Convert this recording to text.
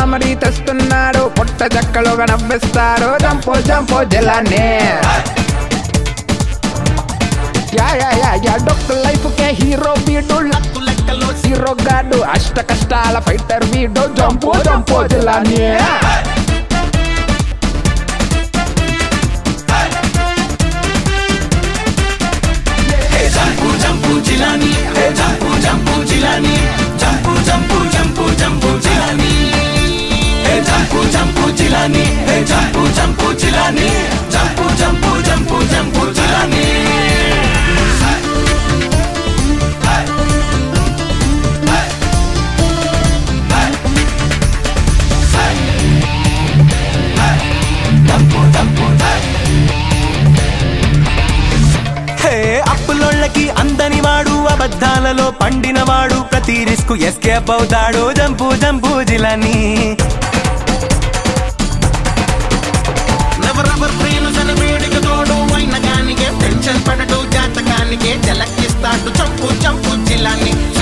మరీ తెస్తున్నాడు పొట్ట చెక్కలుగా నవ్విస్తాడు జంపు జంపు జిల్లాని యా యా యా యా డొక్క లైఫ్ కే హీరో వీడు లక్కు లెక్కలో హీరో గాడు అష్ట కష్టాల ఫైటర్ వీడు jump jump Jilani jump jump Jilani hey jump jump Jilani jump jump jump jump Jilani hey jump jump Jilani hey jump jump Jilani jump jump jump jump Jilani hey అప్పులోళ్ళకి అందని వాడు అబద్ధాలలో పండినవాడు ప్రతి రిస్క్ ఎస్కేప్ అవుతాడు జంపు జంపు జిలాని ఎవరెవరు ప్రేమ వేడికి తోడు వైనగానికే టెన్షన్ పడడు జాతకానికే జలకిస్తాడు చంపు చంపు జిల్లాని